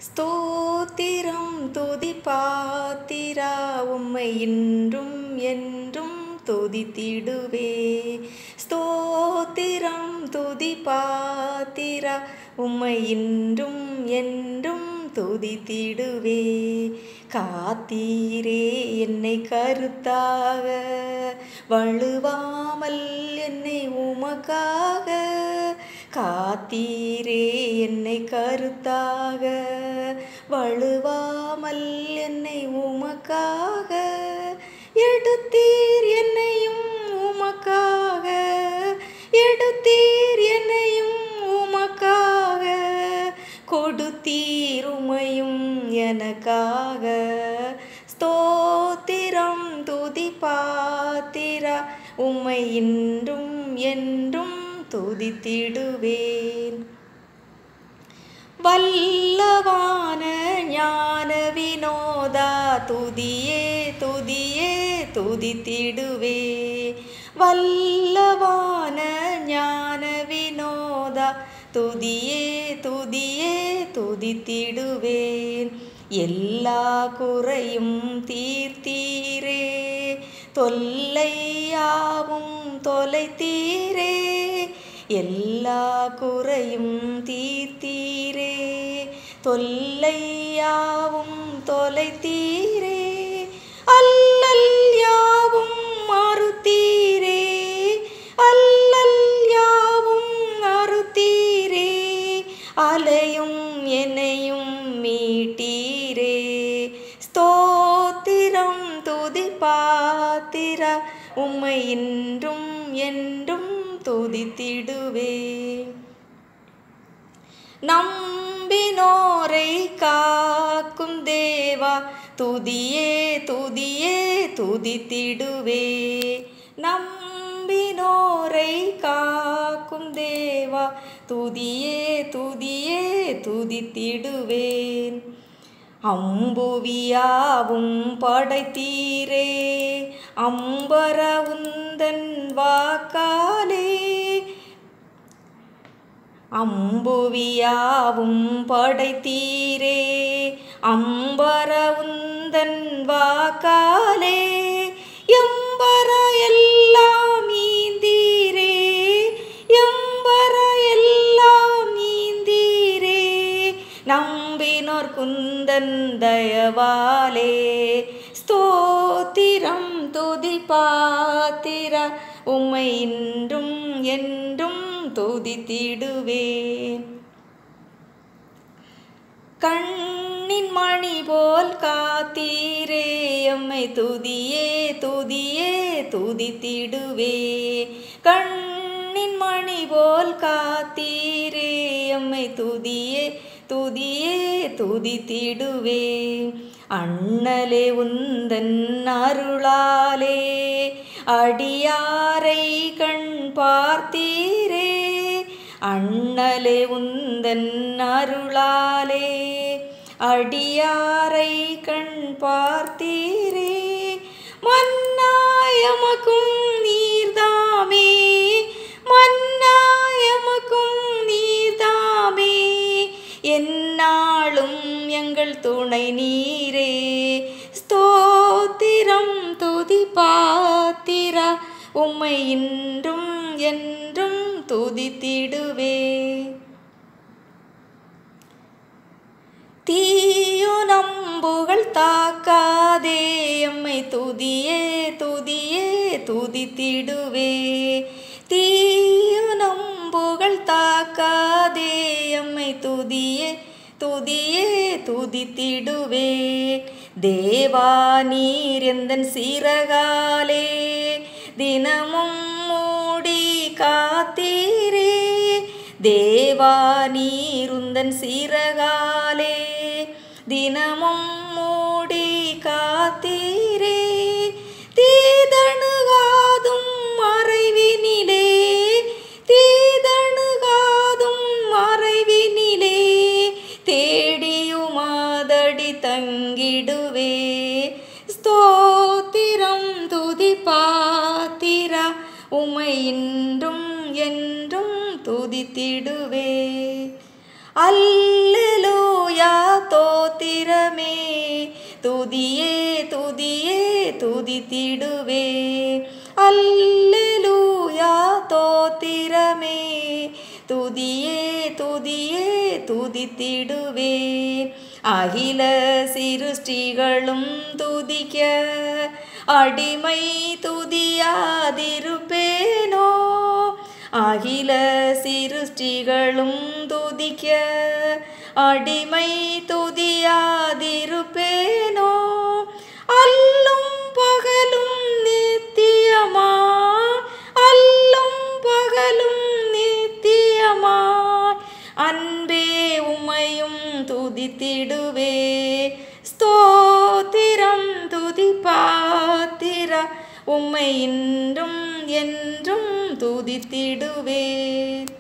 ஸ்தோத்திரம் துதி பாத்திரா உம்மை இன்றும் என்றும் துதித்திடுவே ஸ்தோத்திரம் துதி பாத்திரா உம்மை இன்றும் என்றும் துதித்திடுவே காத்தீரே என்னை கருத்தாக வழுவாமல் என்னை உமக்காக காத்தீரே என்னை கருத்தாக வழுவாமல் என்னை உமக்காக எடுத்தீர் என்னையும் உமக்காக எடுத்தீர் என்னையும் உமக்காக கொடுத்தீர் உமையும் எனக்காக ஸ்தோத்திரம் துதி பாத்திரா உம்மை இன்றும் என்றும் துதித்திடுவேன் வல்லவான ஞான வினோதா துதியே துதியே துதித்திடுவே வல்லவான ஞான வினோதா துதியே துதியே துதித்திடுவேன் எல்லா குறையும் தீர்த்தீரே தொல்லையாவும் தொலைத்தீரே எல்லா குறையும் தீர்த்தீரே தொல்லையாவும் தொலைத்தீரே அல்லல் யாவும் மறுத்தீரே அல்லல் யாவும் மறுத்தீரே அலையும் என்னையும் மீட்டீரே ஸ்தோத்திரம் துதி பாத்திரா உம்மை இன்றும் என்றும் துதித்திடுவே நம்பினோரை காக்கும் தேவா துதியே துதியே துதித்திடுவே நம்பினோரை காக்கும் தேவா துதியே துதியே துதித்திடுவேன் அம்புவியாவும் படைத்தீரே அம்பர உந்தன் வாக்காலே அம்புவியாவும் படைத்தீரே அம்பர உந்தன் வாக்காலே எம்பர எல்லாம் ஈந்தீரே எம்பர எல்லாம் ஈந்தீரே நம்பினோர் குந்தன் தயவாலே ஸ்தோத்திரம் துதி பாத்திரா உம்மை இன்றும் என்றும் துதித்திடுவேன் கண்ணின் மணி போல் காத்தீரே எம்மை துதியே துதியே துதித்திடுவே கண்ணின் மணி போல் காத்தீரே எம்மை துதியே துதியே துதித்திடுவே அண்ணலே உந்தன் அருளாலே அடியாரை கண் பார்த்தீரே அண்ணலே உந்தன் அருளாலே அடியாரை கண் பார்த்தீரே மன்னாயமக்கும் நீர்தாமே மன்னாயமக்கும் நீர்தாமே என்னாலும் எங்கள் துணை நீரே ஸ்தோத்திரம் துதி பாத்திரா உம்மை இன்றும் என்றும் துதித்திடுவே தீயோ நம்புகள் தாக்காதே எம்மை துதியே துதியே துதித்திடுவே தீயோ நம்புகள் தாக்காதே எம்மை துதியே துதியே துதித்திடுவே தேவா நீர் எந்தன் சிறகாலே தினமும் மூடி காத்தீரே தேவா நீருந்தன் சிறகாலே தினமும் மூடி காத்தீரே தீதணுகாதும் மறைவினிலே தீதணுகாதும் மறைவினிலே தேடியுமாதடி தங்கிடுவே ஸ்தோத்திரம் துதி பாத்திரா உமை இன்றும் என்றும் துதித்திடுவே அல்லேலூயா தோ தோத்திரமே துதியே துதியே துதித்திடுவே அல்லேலூயா தோத்திரமே துதியே துதியே துதித்திடுவே அகில சிருஷ்டிகளும் துதிக்க அடிமை துதியாதிருப்பேனோ அகில சிருஷ்டிகளும் துதிக்க அடிமை துதியாதிருப்பேனோ அல்லும் பகலும் நித்தியமா அல்லும் பகலும் நித்தியமாய் அன்பே உமையும் துதித்திடுவே ஸ்தோத்திரம் துதி பாத்திர உம்மை இன்றும் என்றும் துதித்திடுவே